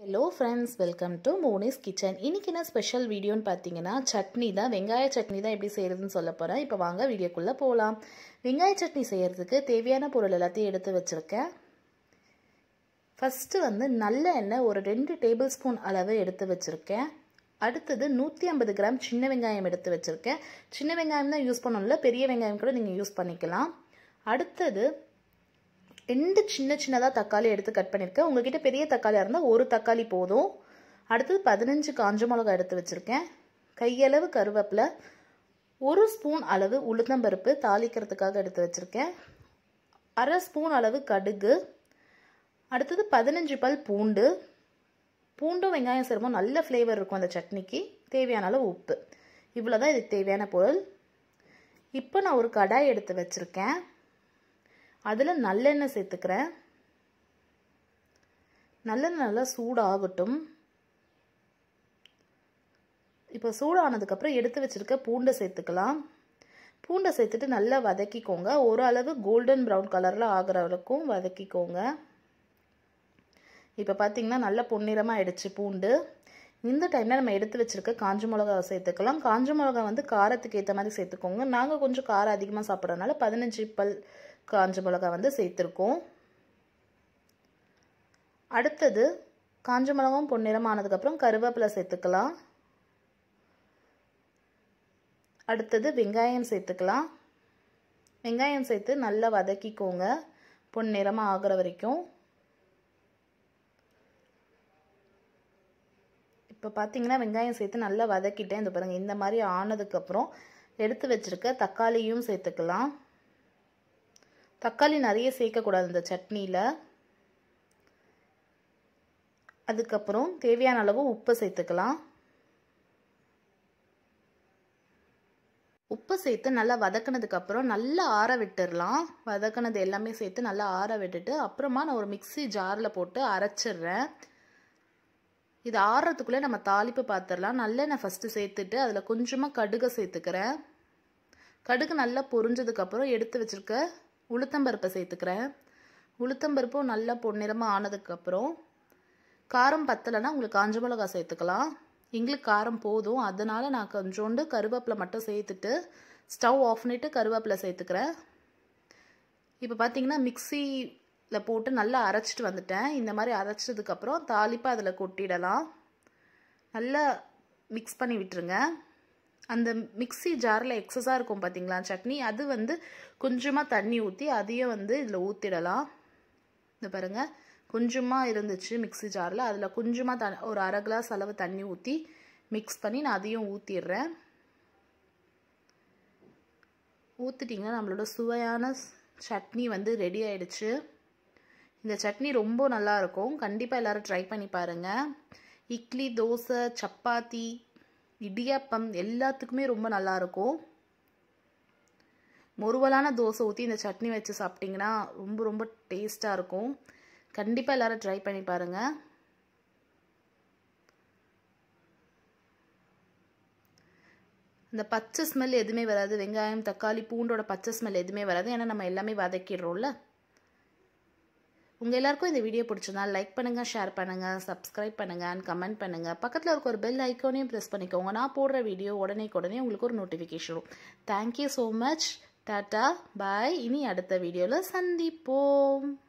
hello friends welcome to Monis kitchen இன்றைக்கி என்ன special வீடியோன்னு பார்த்தீங்கன்னா சட்னி தான் வெங்காய சட்னி தான் எப்படி செய்கிறதுன்னு சொல்ல போகிறேன் இப்போ வாங்க வீடியோக்குள்ளே போகலாம் வெங்காய சட்னி செய்கிறதுக்கு தேவையான பொருள் எல்லாத்தையும் எடுத்து வச்சுருக்கேன் ஃபஸ்ட்டு வந்து நல்ல எண்ணெய் ஒரு ரெண்டு டேபிள் ஸ்பூன் அளவு எடுத்து வச்சுருக்கேன் அடுத்தது நூற்றி ஐம்பது கிராம் சின்ன வெங்காயம் எடுத்து வச்சுருக்கேன் சின்ன வெங்காயம் தான் யூஸ் பண்ணணும்ல பெரிய வெங்காயம் கூட நீங்கள் யூஸ் பண்ணிக்கலாம் அடுத்தது ரெண்டு சின்ன சின்னதாக தக்காளி எடுத்து கட் பண்ணியிருக்கேன் உங்ககிட்ட பெரிய தக்காளியாக இருந்தால் ஒரு தக்காளி போதும் அடுத்தது பதினஞ்சு காஞ்ச மிளகா எடுத்து வச்சுருக்கேன் கையளவு கருவேப்பிலை ஒரு ஸ்பூன் அளவு உளுத்தம்பருப்பு தாளிக்கிறதுக்காக எடுத்து வச்சுருக்கேன் அரை ஸ்பூன் அளவு கடுகு அடுத்தது பதினஞ்சு பல் பூண்டு பூண்டும் வெங்காயம் சேரும்போது நல்ல ஃப்ளேவர் இருக்கும் அந்த சட்னிக்கு தேவையான அளவு உப்பு இவ்வளோ தான் இதுக்கு தேவையான பொருள் இப்போ நான் ஒரு கடாய் எடுத்து வச்சுருக்கேன் அதில் நல்லெண்ணெய் சேர்த்துக்கிறேன் நல்லெண்ணெய் நல்லா சூடாகட்டும் இப்போ சூடானதுக்கப்புறம் எடுத்து வச்சுருக்க பூண்டை சேர்த்துக்கலாம் பூண்டை சேர்த்துட்டு நல்லா வதக்கிக்கோங்க ஒரு அளவு கோல்டன் ப்ரௌன் கலரில் ஆகிற வரைக்கும் வதக்கிக்கோங்க இப்போ பார்த்தீங்கன்னா நல்ல பொன்னிறமாக ஆயிடுச்சு பூண்டு இந்த டைமில் நம்ம எடுத்து வச்சுருக்க காஞ்ச மிளகா சேர்த்துக்கலாம் காஞ்ச மிளகா வந்து காரத்துக்கு ஏற்ற மாதிரி சேர்த்துக்கோங்க நாங்கள் கொஞ்சம் காரம் அதிகமாக சாப்பிட்றதுனால பதினஞ்சு பல் காஞ்ச மிளகா வந்து சேர்த்துருக்கோம் அடுத்தது காஞ்ச மிளகாவும் பொன்னிறம் ஆனதுக்கப்புறம் கருவேப்பிலை சேர்த்துக்கலாம் அடுத்தது வெங்காயம் சேர்த்துக்கலாம் வெங்காயம் சேர்த்து நல்லா வதக்கிக்கோங்க பொன்னிறமாக ஆகிற வரைக்கும் இப்போ பார்த்தீங்கன்னா வெங்காயம் சேர்த்து நல்லா வதக்கிட்டேன் இந்த பாருங்கள் இந்த மாதிரி ஆனதுக்கப்புறம் எடுத்து வச்சுருக்க தக்காளியும் சேர்த்துக்கலாம் தக்காளி நிறைய சேர்க்கக்கூடாது இந்த சட்னியில் அதுக்கப்புறம் தேவையான அளவு உப்பு சேர்த்துக்கலாம் உப்பு சேர்த்து நல்லா வதக்கினதுக்கப்புறம் நல்லா ஆற விட்டுடலாம் வதக்கினது எல்லாமே சேர்த்து நல்லா ஆற விட்டுட்டு அப்புறமா நான் ஒரு மிக்சி ஜாரில் போட்டு அரைச்சிட்றேன் இது ஆறுறதுக்குள்ளே நம்ம தாளிப்பு பார்த்துடலாம் நல்லெண்ணெய் ஃபஸ்ட்டு சேர்த்துட்டு அதில் கொஞ்சமாக கடுகை சேர்த்துக்கிறேன் கடுகு நல்லா பொரிஞ்சதுக்கப்புறம் எடுத்து வச்சுருக்க உளுத்தம்பருப்பை சேர்த்துக்கிறேன் உளுத்தம்பருப்பும் நல்லா பொன்னிறமாக ஆனதுக்கப்புறம் காரம் பத்தலைன்னா உங்களுக்கு காஞ்ச மிளகா சேர்த்துக்கலாம் எங்களுக்கு காரம் போதும் அதனால் நான் கொஞ்சோண்டு கருவேப்பிலை மட்டும் சேர்த்துட்டு ஸ்டவ் ஆஃப் பண்ணிவிட்டு கருவேப்பிலை சேர்த்துக்கிறேன் இப்போ பார்த்தீங்கன்னா மிக்சியில் போட்டு நல்லா அரைச்சிட்டு வந்துட்டேன் இந்த மாதிரி அரைச்சதுக்கப்புறம் தாளிப்பாக அதில் கொட்டிடலாம் நல்லா மிக்ஸ் பண்ணி விட்டுருங்க அந்த மிக்சி ஜாரில் எக்ஸஸாக இருக்கும் பார்த்தீங்களா சட்னி அது வந்து கொஞ்சமாக தண்ணி ஊற்றி அதையும் வந்து இதில் ஊற்றிடலாம் இந்த பாருங்கள் கொஞ்சமாக இருந்துச்சு மிக்சி ஜாரில் அதில் கொஞ்சமாக த ஒரு அரை கிளாஸ் அளவு தண்ணி ஊற்றி மிக்ஸ் பண்ணி நான் அதையும் ஊற்றிடுறேன் ஊற்றிட்டிங்கன்னா நம்மளோட சுவையான சட்னி வந்து ரெடி ஆயிடுச்சு இந்த சட்னி ரொம்ப நல்லாயிருக்கும் கண்டிப்பாக எல்லோரும் ட்ரை பண்ணி பாருங்கள் இட்லி தோசை சப்பாத்தி இடியாப்பம் எல்லாத்துக்குமே ரொம்ப நல்லாயிருக்கும் முறுவலான தோசை ஊற்றி இந்த சட்னி வச்சு சாப்பிட்டிங்கன்னா ரொம்ப ரொம்ப டேஸ்ட்டாக இருக்கும் கண்டிப்பாக எல்லோரும் ட்ரை பண்ணி பாருங்கள் இந்த பச்சை ஸ்மெல் எதுவுமே வராது வெங்காயம் தக்காளி பூண்டோட பச்சை ஸ்மெல் எதுவுமே வராது ஏன்னா நம்ம எல்லாமே வதக்கிடுறோம்ல உங்கள் எல்லாருக்கும் இந்த வீடியோ பிடிச்சிருந்தா லைக் பண்ணுங்கள் ஷேர் பண்ணுங்கள் சப்ஸ்கிரைப் பண்ணுங்கள் அண்ட் கமெண்ட் பண்ணுங்கள் பக்கத்தில் இருக்க ஒரு பெல் ஐக்கோனையும் ப்ரெஸ் பண்ணிக்கோங்க நான் போடுற வீடியோ உடனே உடனே உங்களுக்கு ஒரு நோட்டிஃபிகேஷன் வரும் thank you so much tata bye இனி அடுத்த வீடியோவில் சந்திப்போம்